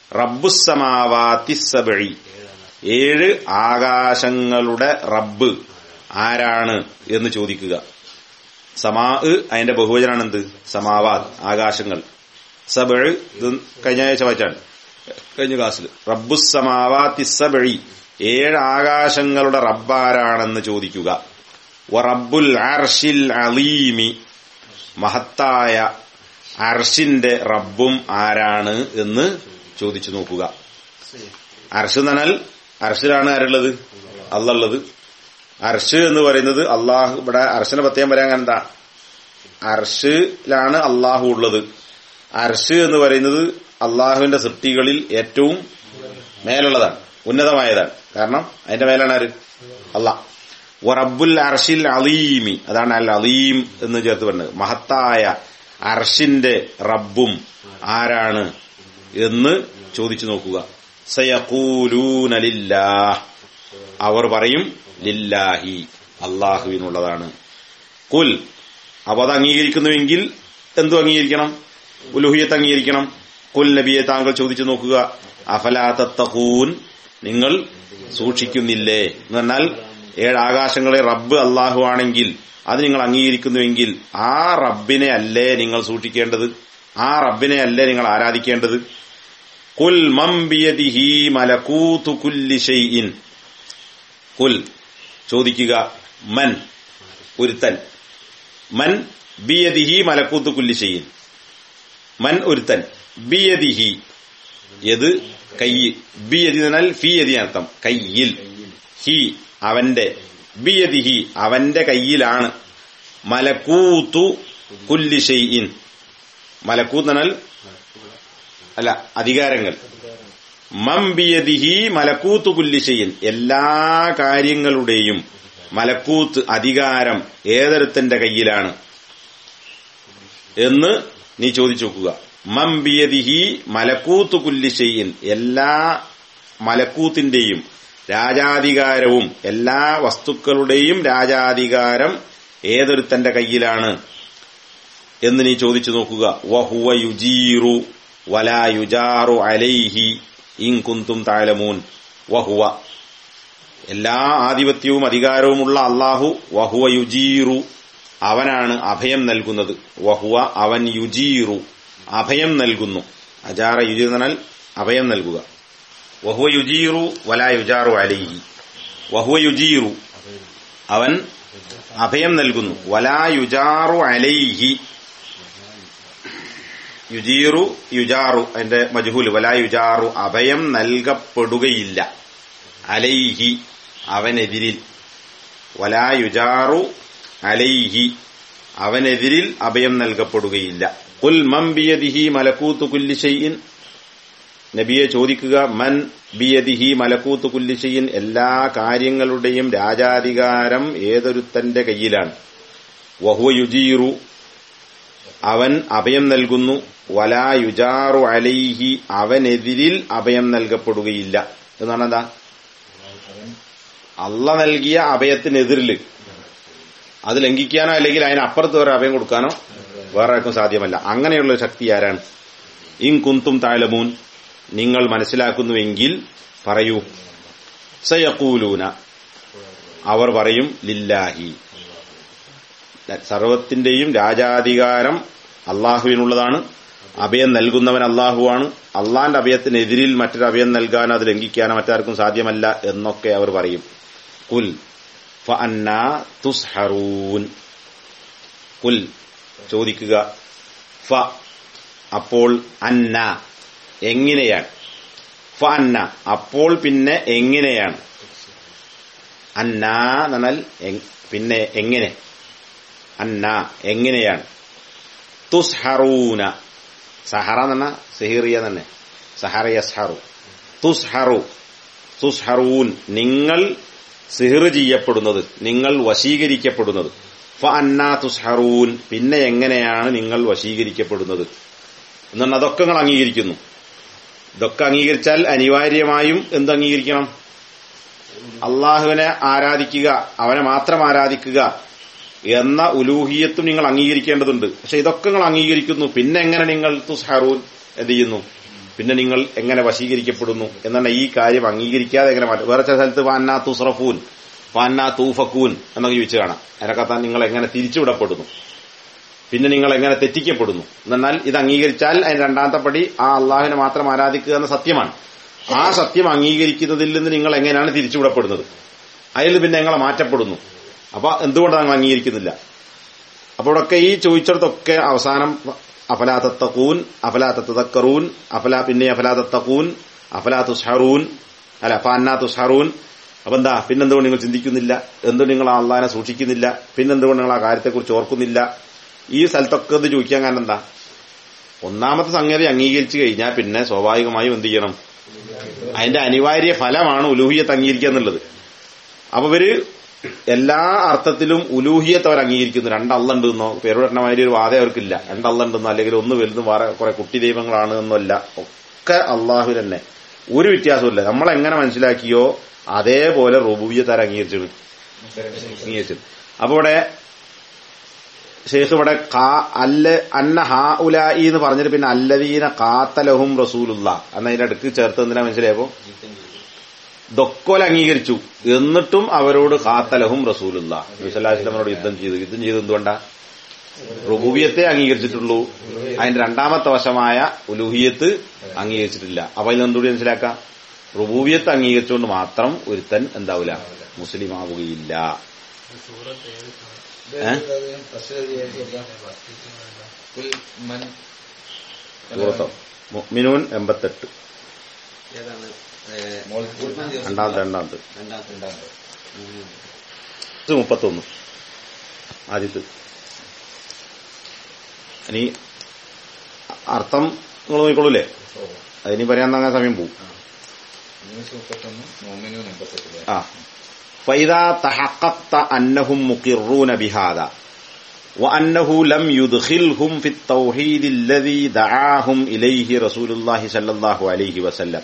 റബ്ബുസമാവാത്തിസബഴി ഏഴ് ആകാശങ്ങളുടെ റബ്ബ് ആരാണ് എന്ന് ചോദിക്കുക സമാ അതിന്റെ ബഹുവചനാണ് എന്ത് സമാവാദ് ആകാശങ്ങൾ സബഴ് ഇത് കഴിഞ്ഞ ആഴ്ച വായിച്ചാണ് കഴിഞ്ഞ ക്ലാസ്സിൽ റബ്ബുസമാവാത്തിസബഴി ഏഴ് ആകാശങ്ങളുടെ റബ്ബാരാണെന്ന് ചോദിക്കുക റബ്ബുൽ അർഷിൽ അലീമി മഹത്തായ അർഷിന്റെ റബ്ബും ആരാണ് എന്ന് ചോദിച്ചു നോക്കുക അർഷ് എന്ന് പറഞ്ഞാൽ അർഷിലാണ് ആരുള്ളത് അല്ലുള്ളത് അർഷ് എന്ന് പറയുന്നത് അള്ളാഹു ഇവിടെ അർഷിനെ പ്രത്യേകം പറയാൻ എന്താ അർഷിലാണ് അള്ളാഹു ഉള്ളത് അർഷ് എന്ന് പറയുന്നത് അള്ളാഹുവിന്റെ സൃഷ്ടികളിൽ ഏറ്റവും മേലുള്ളതാണ് ഉന്നതമായതാണ് കാരണം അതിന്റെ മേലാണ് ആര് അള്ളാഹ് റബ്ബുൽ അർഷിൽ അലീമി അതാണ് അൽ അലീം എന്ന് ചേർത്ത് പറഞ്ഞത് മഹത്തായ അർഷിന്റെ റബ്ബും ആരാണ് എന്ന് ചോദിച്ചു നോക്കുക സയക്കൂലൂനലില്ലാ അവർ പറയും ലില്ലാഹി അള്ളാഹുവിനുള്ളതാണ് കുൽ അപ്പൊ അത് അംഗീകരിക്കുന്നുവെങ്കിൽ എന്തു അംഗീകരിക്കണം ഉലുഹിയത്ത് അംഗീകരിക്കണം കുൽ നബിയെ താങ്കൾ ചോദിച്ചു നോക്കുക അഫലാത്തൂൻ നിങ്ങൾ സൂക്ഷിക്കുന്നില്ലേ എന്ന് പറഞ്ഞാൽ ഏഴ് ആകാശങ്ങളെ റബ്ബ് അള്ളാഹു ആണെങ്കിൽ അത് നിങ്ങൾ അംഗീകരിക്കുന്നുവെങ്കിൽ ആ റബ്ബിനെ അല്ലേ നിങ്ങൾ സൂക്ഷിക്കേണ്ടത് ആ റബ്ബിനെ അല്ലേ നിങ്ങൾ ആരാധിക്കേണ്ടത് കുൽ മംബിയദിഹി മലകൂതു കുല്ലി ഷൈഇൻ കുൽ ചോദിക്കുക മൻ ഒരുത്തൻ മൻ ബിയദിഹി മലക്കൂത്ത് കുല്ലി ചെയ്യും മൻ ഒരുത്തൻ ബിയദിഹി യത് കയ്യ് ബിയതി എന്നാൽ ഫി യതി അർത്ഥം കയ്യിൽ ഹി അവന്റെ ബിയദിഹി അവന്റെ കയ്യിലാണ് മലക്കൂത്തു കുല്ലി ഷെയ്യിൻ മലക്കൂത്ത് എന്നാൽ അല്ല അധികാരങ്ങൾ മംബിയദിഹി മലക്കൂത്ത് കുല്ലി ഷെയ്യിൻ എല്ലാ കാര്യങ്ങളുടെയും മലക്കൂത്ത് അധികാരം ഏതൊരുത്തന്റെ കയ്യിലാണ് എന്ന് നീ ചോദിച്ചു നോക്കുക മംബിയദിഹി മലക്കൂത്ത് കുല്ലി ഷെയ്യിൻ എല്ലാ മലക്കൂത്തിന്റെയും രാജാധികാരവും എല്ലാ വസ്തുക്കളുടെയും രാജാധികാരം ഏതൊരുത്തന്റെ കയ്യിലാണ് എന്ന് നീ ചോദിച്ചു നോക്കുക വഹുവ യുജീറു വലാ യുജാറു അലൈഹി ഇൻ കുന്തും താലമൂൻ വഹുവ എല്ലാ ആധിപത്യവും അധികാരവുമുള്ള അള്ളാഹു വഹുവ യുജീറു അവനാണ് അഭയം നൽകുന്നത് വഹുവ അവൻ യുജീറു അഭയം നൽകുന്നു അജാറ യുജീർ എന്നാൽ അഭയം നൽകുക വഹുവ യുജീറു വലാ യുജാറു അലൈഹി വഹുവ യുജീറു അവൻ അഭയം നൽകുന്നു വലാ യുജാറു അലൈഹി യുജീറു യുജാറു അതിന്റെ മജുഹൂൽ വലാ യുജാറു അഭയം നൽകപ്പെടുകയില്ല അലൈഹി അവനെതിരിൽ വലാ യുജാറു അലൈഹി അവനെതിരിൽ അഭയം നൽകപ്പെടുകയില്ല കുൽ മം ബിയദിഹി മലക്കൂത്ത് കുല്ലി ഷൈഇൻ നബിയെ ചോദിക്കുക മൻ ബിയദിഹി മലക്കൂത്ത് കുല്ലി ഷൈഇൻ എല്ലാ കാര്യങ്ങളുടെയും രാജാധികാരം ഏതൊരുത്തന്റെ കയ്യിലാണ് വഹുവ യുജീറു അവൻ അഭയം നൽകുന്നു വലാ യുജാറു അലൈഹി അവനെതിരിൽ അഭയം നൽകപ്പെടുകയില്ല എന്നാണ് എന്താ അള്ള നൽകിയ അഭയത്തിനെതിരിൽ അത് ലംഘിക്കാനോ അല്ലെങ്കിൽ അതിനപ്പുറത്ത് ഒരു അഭയം കൊടുക്കാനോ വേറെ ആർക്കും സാധ്യമല്ല അങ്ങനെയുള്ള ശക്തി ആരാണ് ഇൻ കുന്തും താഴമൂൻ നിങ്ങൾ മനസ്സിലാക്കുന്നുവെങ്കിൽ പറയൂ സയക്കൂലൂന അവർ പറയും ലില്ലാഹി സർവത്തിന്റെയും രാജാധികാരം അള്ളാഹുവിനുള്ളതാണ് അഭയം നൽകുന്നവൻ അള്ളാഹുവാണ് അള്ളാന്റെ അഭയത്തിനെതിരിൽ മറ്റൊരു അഭയം നൽകാനോ അത് ലംഘിക്കാനോ മറ്റാർക്കും സാധ്യമല്ല എന്നൊക്കെ അവർ പറയും കുൽ ഫഅന്ന തുസ്ഹറൂൻ കുൽ ചോദിക്കുക ഫ അപ്പോൾ അന്ന എങ്ങനെയാണ് ഫ അന്ന അപ്പോൾ പിന്നെ എങ്ങനെയാണ് അന്ന എന്നാൽ പിന്നെ എങ്ങനെ അന്ന എങ്ങനെയാണ് തുസ്ഹറൂന സഹറ എന്ന് പറഞ്ഞാൽ സെഹിറിയ തന്നെ സഹറ യസ്ഹറു തുസ്ഹറു തുസ്ഹറൂൻ നിങ്ങൾ സിഹിർ ചെയ്യപ്പെടുന്നത് നിങ്ങൾ വശീകരിക്കപ്പെടുന്നത് ഫ അന്ന തുസ്ഹറൂൻ പിന്നെ എങ്ങനെയാണ് നിങ്ങൾ വശീകരിക്കപ്പെടുന്നത് എന്നാൽ അതൊക്കെ നിങ്ങൾ അംഗീകരിക്കുന്നു ഇതൊക്കെ അംഗീകരിച്ചാൽ അനിവാര്യമായും എന്ത് അംഗീകരിക്കണം അള്ളാഹുവിനെ ആരാധിക്കുക അവനെ മാത്രം ആരാധിക്കുക എന്ന ഉലൂഹിയത്തും നിങ്ങൾ അംഗീകരിക്കേണ്ടതുണ്ട് പക്ഷെ ഇതൊക്കെ നിങ്ങൾ അംഗീകരിക്കുന്നു പിന്നെ എങ്ങനെ നിങ്ങൾ തുസ്ഹറൂൻ എന്ത് ചെയ്യുന്നു പിന്നെ നിങ്ങൾ എങ്ങനെ വശീകരിക്കപ്പെടുന്നു എന്നാണ് ഈ കാര്യം അംഗീകരിക്കാതെ എങ്ങനെ മാറ്റും വേറെ ചില സ്ഥലത്ത് വാന്നാ തുസ്രഫൂൻ വാന്നാ തൂഫക്കൂൻ എന്നൊക്കെ ചോദിച്ചു കാണാം അതിനകത്താൻ നിങ്ങൾ എങ്ങനെ തിരിച്ചുവിടപ്പെടുന്നു പിന്നെ നിങ്ങൾ എങ്ങനെ തെറ്റിക്കപ്പെടുന്നു എന്നാൽ ഇത് അംഗീകരിച്ചാൽ അതിന് രണ്ടാമത്തെ പടി ആ അള്ളാഹുവിനെ മാത്രം ആരാധിക്കുക എന്ന സത്യമാണ് ആ സത്യം അംഗീകരിക്കുന്നതിൽ നിന്ന് നിങ്ങൾ എങ്ങനെയാണ് തിരിച്ചുവിടപ്പെടുന്നത് അതിൽ പിന്നെ നിങ്ങളെ മാറ്റപ്പെടുന്നു അപ്പൊ എന്തുകൊണ്ടാണ് നിങ്ങൾ അംഗീകരിക്കുന്നില്ല അപ്പോൾ ഇവിടൊക്കെ ഈ ചോദിച്ചിടത്തൊക്കെ അവസാനം അഫലാത്തത്തക്കൂൻ അഫലാത്തത്തക്കറൂൻ അഫലാ പിന്നെ അഫലാത്തത്തക്കൂൻ അഫലാ തുസ്ഹറൂൻ അല്ല ഫാന്നാ തുസ്ഹറൂൻ അപ്പൊ എന്താ പിന്നെന്തുകൊണ്ട് നിങ്ങൾ ചിന്തിക്കുന്നില്ല എന്തുകൊണ്ട് നിങ്ങൾ ആ അള്ളാഹിനെ സൂക്ഷിക്കുന്നില്ല പിന്നെന്തുകൊണ്ട് നിങ്ങൾ ആ കാര്യത്തെക്കുറിച്ച് ഓർക്കുന്നില്ല ഈ സ്ഥലത്തൊക്കെ ഇത് ചോദിക്കാൻ കാരണം എന്താ ഒന്നാമത്തെ സംഗതി അംഗീകരിച്ചു കഴിഞ്ഞാൽ പിന്നെ സ്വാഭാവികമായും എന്ത് ചെയ്യണം അതിന്റെ അനിവാര്യ ഫലമാണ് ഉലൂഹിയത്ത് അംഗീകരിക്കുക എന്നുള്ളത് അപ്പൊ ഇവര് എല്ലാ അർത്ഥത്തിലും ഉലൂഹിയത്ത് അവർ അംഗീകരിക്കുന്നു രണ്ടള്ളുണ്ടെന്നോ പേരുടനമാതിരി ഒരു വാദം അവർക്കില്ല രണ്ടള്ളുണ്ടെന്നോ അല്ലെങ്കിൽ ഒന്ന് വലുതും വേറെ കുറെ കുട്ടി ദൈവങ്ങളാണ് എന്നല്ല ഒക്കെ അള്ളാഹു തന്നെ ഒരു വ്യത്യാസമില്ല നമ്മൾ എങ്ങനെ മനസ്സിലാക്കിയോ അതേപോലെ റുബൂയത്താർ അംഗീകരിച്ചത് അംഗീകരിച്ചത് അപ്പൊ ഇവിടെ ഷെയ്ഖ് ഇവിടെ കാ അല്ല അന്ന ഹാ ഉലായി എന്ന് പറഞ്ഞിട്ട് പിന്നെ അല്ലദീന കാത്തലഹും റസൂലുള്ള എന്നതിന്റെ അടുക്ക് ചേർത്ത് എന്തിനാ മനസ്സിലായപ്പോ ദൊക്കോൽ അംഗീകരിച്ചു എന്നിട്ടും അവരോട് കാത്തലഹും റസൂലുള്ള നബിസ്വല്ലാസ്ലമനോട് യുദ്ധം ചെയ്തു യുദ്ധം ചെയ്ത് എന്തുകൊണ്ടാ റുബൂബിയത്തെ അംഗീകരിച്ചിട്ടുള്ളൂ അതിന്റെ രണ്ടാമത്തെ വശമായ ഉലൂഹിയത്ത് അംഗീകരിച്ചിട്ടില്ല അപ്പൊ ഇത് എന്തുകൂടി മനസ്സിലാക്കാം റുബൂബിയത്ത് അംഗീകരിച്ചുകൊണ്ട് മാത്രം ഒരുത്തൻ എന്താവില്ല മുസ്ലിം ആവുകയില്ല ഏ? സൂറത്തോ മുഅ്മിനൂൻ എൺപത്തെട്ട് ഏതാണ് രണ്ടാമത്തെ രണ്ടാമത്തെ രണ്ടാമത്തെ ഉം. ഇത് മുപ്പത്തൊന്ന് ആദ്യത്ത് ഇനി അർത്ഥം നിങ്ങൾ നോക്കിക്കൊള്ളൂലേ അതിനി പറയാൻ തന്നെ സമയം പോവും ആ فإذا تحققت أنهم مقرون بهذا وأنه لم يدخلهم في التوحيد الذي دعاهم إليه رسول الله صلى الله عليه وسلم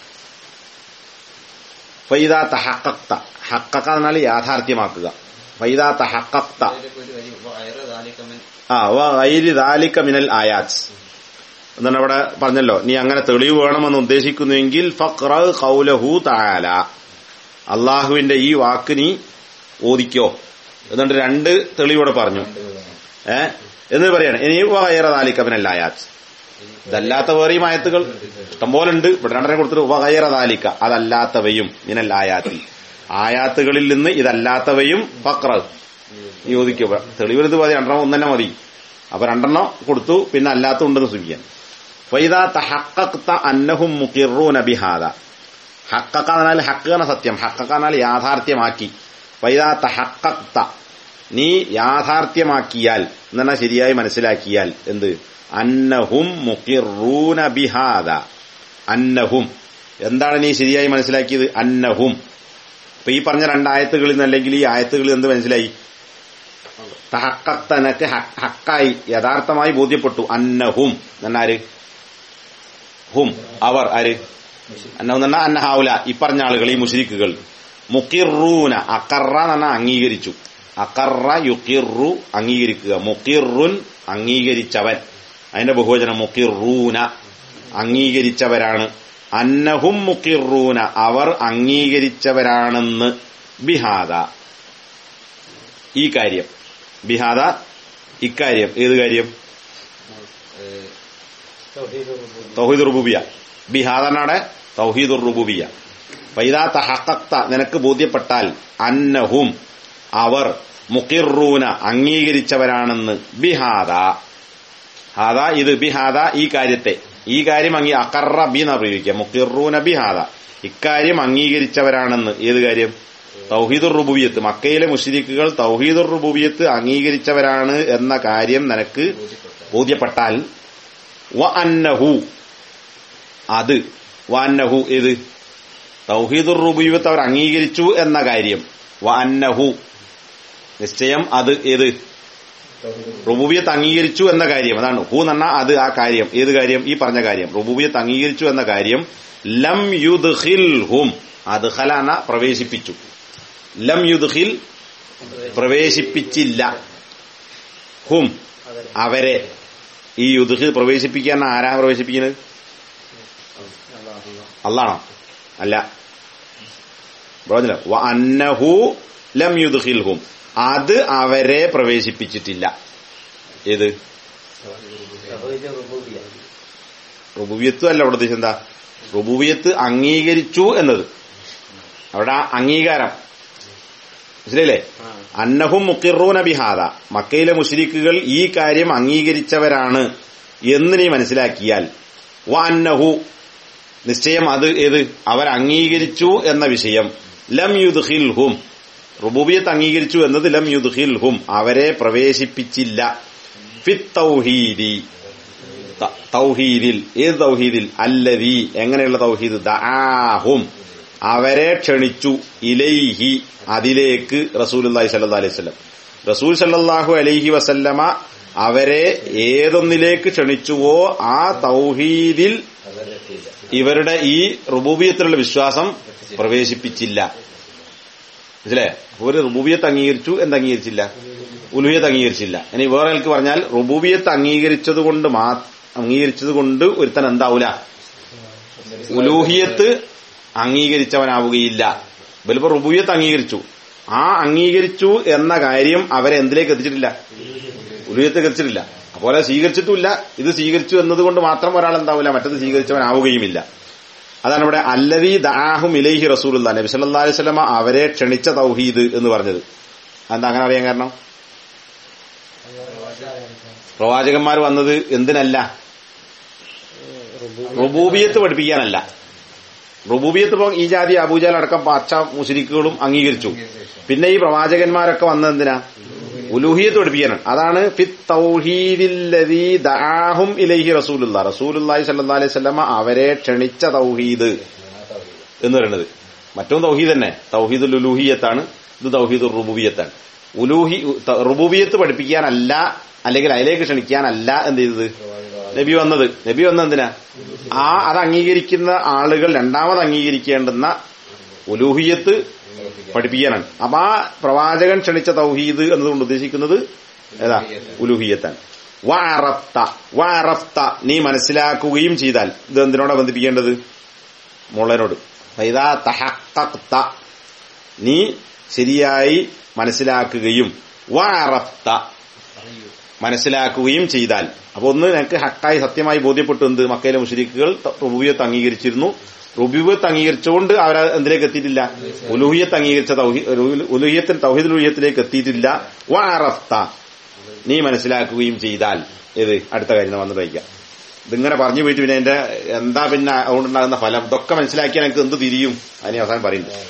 فإذا تحققت حقق എന്നാൽ യാഥാർത്ഥ്യമാക്കുക فإذا تحققت അതിലിപ്പോ ഒരു വരി വയറ് ദാലിക്കമൻ ആ വൈരി ദാലിക മിനൽ ആയാത്ത് എന്നാണ് അവിടെ പറഞ്ഞല്ലോ നീ അങ്ങനെ തെളിവ് വേണമെന്ന് ഉദ്ദേശിക്കുന്നുവെങ്കിൽ ഫഖ്റ ഖൗലഹു തആല അള്ളാഹുവിന്റെ ഈ വാക്ക് നീ ഓദിക്കോ എന്നിട്ട് രണ്ട് തെളിവോടെ പറഞ്ഞു ഏ എന്ന് പറയാണ് ഇനി വൈറ ദാലിക മിനൽ ആയാത്ത് ഇതല്ലാത്ത വേറെയും ആയത്തുകൾ ഇഷ്ടംപോലെ ഉണ്ട് ഇവിടെ രണ്ടരെ കൊടുത്തിട്ട് വൈറ ദാലിക അതല്ലാത്തവയും മിനൽ ആയാത്തിൽ ആയാത്തുകളിൽ നിന്ന് ഇതല്ലാത്തവയും ഫഖ്റ നീ ഓദിക്കോ തെളിവിൽ ഇത് മതി രണ്ടെണ്ണം ഒന്നെ മതി അപ്പൊ രണ്ടെണ്ണം കൊടുത്തു പിന്നെ അല്ലാത്ത ഉണ്ടെന്ന് സൂചിക്കാൻ ഫൈദ തഹക്കത്ത അന്നഹും മുക്കിറൂന ബിഹാദ ഹക്കക്ക എന്നാൽ ഹക്ക് എന്ന സത്യം ഹക്കക്ക എന്നാൽ യാഥാർത്ഥ്യമാക്കി ഫൈദ തഹക്കത്ത നീ യാഥാർത്ഥ്യമാക്കിയാൽ എന്നാ ശരിയായി മനസ്സിലാക്കിയാൽ എന്ത് അന്നഹും മുക്കിറൂന ബിഹാദ അന്നഹും എന്താണ് നീ ശരിയായി മനസ്സിലാക്കിയത് അന്നഹും ഇപ്പൊ ഈ പറഞ്ഞ രണ്ടായത്തുകളിൽ നിന്ന് അല്ലെങ്കിൽ ഈ ആയത്തുകളിൽ എന്ത് മനസ്സിലായി തഹക്കത്തനക്ക് ഹക്കായി യഥാർത്ഥമായി ബോധ്യപ്പെട്ടു അന്നഹും എന്നാര് ഹും അവർ ആര് അന്നഹും എന്നാ അന്നഹാവുല ഈ പറഞ്ഞ ആളുകൾ ഈ മുഷിരിക്കുകൾ മുക്കിറൂന അക്കറ എന്ന അംഗീകരിച്ചു അക്കറ യുക്കിറു അംഗീകരിക്കുക മുക്കിറുൻ അംഗീകരിച്ചവൻ അതിന്റെ ബഹുവചനം മുക്കിറൂന അംഗീകരിച്ചവരാണ് അന്നഹും മുക്കിറൂന അവർ അംഗീകരിച്ചവരാണെന്ന് ബിഹാദ ഈ കാര്യം ബിഹാദ ഇക്കാര്യം ഏത് കാര്യം ഏഹ്, തൗഹീദ് റുബൂബിയ ബിഹാദനാടെ തൗഹീദ് റുബൂബിയ ഫൈദാ തഹക്കത്ത നിനക്ക് ബോധ്യപ്പെട്ടാൽ അന്നഹും അവർ മുക്കിറൂന അംഗീകരിച്ചവരാണെന്ന് ബിഹാദ ഹാദ ഇത് ബിഹാദ ഈ കാര്യത്തെ ഈ കാര്യം അംഗീ അക്കറ ബി എന്നാ പ്രയോഗിക്കുക മുക്കിറൂന ബിഹാദ ഇക്കാര്യം അംഗീകരിച്ചവരാണെന്ന് ഏത് കാര്യം തൗഹീദുർ റുബൂബിയത്ത് മക്കയിലെ മുഷിരിക്കുകൾ തൗഹീദുർ റുബൂബിയത്ത് അംഗീകരിച്ചവരാണ് എന്ന കാര്യം നിനക്ക് ബോധ്യപ്പെട്ടാൽ വ അന്നഹു അത് വ അന്നഹു ഏത് തൗഹീദുർ റുബൂബിയത്ത് അവർ അംഗീകരിച്ചു എന്ന കാര്യം വ അന്നഹു നിശ്ചയം അത് ഏത് റുബൂബിയത്ത് അംഗീകരിച്ചു എന്ന കാര്യം അതാണ് ഹു എന്ന അത് ആ കാര്യം ഏത് കാര്യം ഈ പറഞ്ഞ കാര്യം റുബൂബിയത്ത് അംഗീകരിച്ചു എന്ന കാര്യം ലം യുദ്ഖിൽ ഹും അത് ഖലാന പ്രവേശിപ്പിച്ചു ലം യുദ്ഖിൽ പ്രവേശിപ്പിച്ചില്ല ഹും അവരെ ഈ യുദ്ഖിൽ പ്രവേശിപ്പിക്കാൻ ആരാ പ്രവേശിപ്പിക്കുന്നത് അല്ലാണോ അല്ല പറഞ്ഞില്ല വ അന്നഹു ലം യുദ്ഖിൽ ഹും അത് അവരെ പ്രവേശിപ്പിച്ചിട്ടില്ല ഏത് റുബുബിയത്ത് അല്ല അവിടെ ഉദ്ദേശം എന്താ റുബുബിയത്ത് അംഗീകരിച്ചു എന്നത് അവിടെ ആ അംഗീകാരം മനസ്സിലല്ലേ അന്നഹും മുക്കിറൂന ബിഹാദ മക്കയിലെ മുഷരിക്കുകൾ ഈ കാര്യം അംഗീകരിച്ചവരാണ് എന്ന് നീ മനസ്സിലാക്കിയാൽ വ അന്നഹു നിശ്ചയം അത് ഏത് അവർ അംഗീകരിച്ചു എന്ന വിഷയം ലം യുദ്ഹിൽ ഹും റുബൂബിയത്ത് അംഗീകരിച്ചു എന്നത് ലം യുദ്ഹിൽ ഹും അവരെ പ്രവേശിപ്പിച്ചില്ല ഫിത് തൗഹീദി ത- തൗഹീദിൽ ഏത് തൗഹീദിൽ അല്ലവി എങ്ങനെയുള്ള തൗഹീദ് ദആഹും അവരെ ക്ഷണിച്ചു ഇലൈഹി അതിലേക്ക് റസൂൽ സല്ലാ അലൈഹി വസല്ലം റസൂൽ സല്ലല്ലാഹു അലൈഹി വസല്ലമ അവരെ ഏതൊന്നിലേക്ക് ക്ഷണിച്ചുവോ ആ തൗഹീദിൽ ഇവരുടെ ഈ റുബൂബിയത്തിലുള്ള വിശ്വാസം പ്രവേശിപ്പിച്ചില്ല മനസ്സിലേ ഒരു റുബൂബിയത്ത് അംഗീകരിച്ചു എന്ത് അംഗീകരിച്ചില്ല ഉലുഹിയത്ത് അംഗീകരിച്ചില്ല ഇനി വേറെ ആൾക്ക് പറഞ്ഞാൽ റുബൂബിയത്ത് അംഗീകരിച്ചത് കൊണ്ട് മാ അംഗീകരിച്ചത് കൊണ്ട് ഒരുത്തൻ എന്താവൂല ഉലൂഹിയത്ത് അംഗീകരിച്ചവനാവുകയില്ല ബലിപ്പോ റുബൂയത്ത് അംഗീകരിച്ചു ആ അംഗീകരിച്ചു എന്ന കാര്യം അവരെ എന്തിലേക്ക് എത്തിച്ചിട്ടില്ല ഉലൂയത്ത് എത്തിച്ചിട്ടില്ല അപ്പോൾ സ്വീകരിച്ചിട്ടില്ല ഇത് സ്വീകരിച്ചു എന്നതുകൊണ്ട് മാത്രം ഒരാൾ എന്താവില്ല മറ്റത് സ്വീകരിച്ചവനാവുകയുമില്ല അതാണ് ഇവിടെ അല്ലവി ദാഹും ഇലൈഹി റസൂലുള്ള നബി സല്ലല്ലാഹു അലൈഹി വസല്ലമ അവരെ ക്ഷണിച്ച തൗഹീദ് എന്ന് പറഞ്ഞത് എന്താ അങ്ങനെ അറിയാൻ കാരണം പ്രവാചകന്മാർ വന്നത് എന്തിനല്ല റുബൂബിയത്ത് പഠിപ്പിക്കാനല്ല റുബൂബിയത്ത് ഇപ്പം ഈ ജാതി അബൂജാൽ അടക്കം പാച്ച മുസ്ലിക്കുകളും അംഗീകരിച്ചു പിന്നെ ഈ പ്രവാചകന്മാരൊക്കെ വന്നത് എന്തിനാ ഉലൂഹിയത്ത് പഠിപ്പിക്കാനാണ് അതാണ് ഫിത് തൗഹീദില്ലദീ ദആഹും ഇലൈഹി റസൂലുള്ള റസൂലുള്ളാഹി സ്വല്ലല്ലാഹി അലൈഹി വസല്ലമ അവരെ ക്ഷണിച്ച തൗഹീദ് എന്ന് പറയുന്നത് മറ്റൊന്ന് തൗഹീദ് തന്നെ തൗഹീദുൽ ഉലൂഹിയത്താണ് ഇത് തൗഹീദുൽ റുബൂബിയത്താണ് ഉലൂഹി ത- റുബൂബിയത്ത് പഠിപ്പിക്കാനല്ല അല്ലെങ്കിൽ അതിലേക്ക് ക്ഷണിക്കാനല്ല എന്ത് ചെയ്തത് നബി വന്നത് നബി വന്നത് എന്തിനാ ആ അത് അംഗീകരിക്കുന്ന ആളുകൾ രണ്ടാമത് അംഗീകരിക്കേണ്ടുന്ന ഉലൂഹിയത്ത് പഠിപ്പിക്കാനാണ് അപ്പൊ ആ പ്രവാചകൻ ക്ഷണിച്ച തൗഹീദ് എന്നതുകൊണ്ട് ഉദ്ദേശിക്കുന്നത് ഏതാ ഉലൂഹിയത്താണ് വഅറഫ്ത വഅറഫ്ത നീ മനസ്സിലാക്കുകയും ചെയ്താൽ ഇത് എന്തിനോടാ ബന്ധിപ്പിക്കേണ്ടത് മുള്ളനോട് ഫൈദാ തഹഖഖ്ത നീ ശരിയായി മനസ്സിലാക്കുകയും വഅറഫ്ത മനസ്സിലാക്കുകയും ചെയ്താൽ അപ്പൊ ഒന്ന് നിനക്ക് ഹക്കായി സത്യമായി ബോധ്യപ്പെട്ടു എന്ത് മക്കയിലെ മുഷരിക്കുകൾ റുബിയത്ത് അംഗീകരിച്ചിരുന്നു റുബിയത്ത് അംഗീകരിച്ചുകൊണ്ട് അവർ എന്തിലേക്ക് എത്തിയിട്ടില്ല ഉലൂഹിയത്ത് അംഗീകരിച്ച തൗഹീ- ഉലൂഹിയത്തിൽ തൗഹീദ് ഉലൂഹിയത്തിലേക്ക് എത്തിയിട്ടില്ല വഅറഫ്ത നീ മനസ്സിലാക്കുകയും ചെയ്താൽ ഇത് അടുത്ത കാര്യം വന്ന് വയ്ക്കാം ഇതിങ്ങനെ പറഞ്ഞു പോയിട്ട് പിന്നെ എന്റെ എന്താ പിന്നെ അതുകൊണ്ടുണ്ടാകുന്ന ഫലം ഇതൊക്കെ മനസ്സിലാക്കിയാൽ എനിക്ക് എന്ത് തിരിയും അതിനെ അവസാനം പറയുന്നത്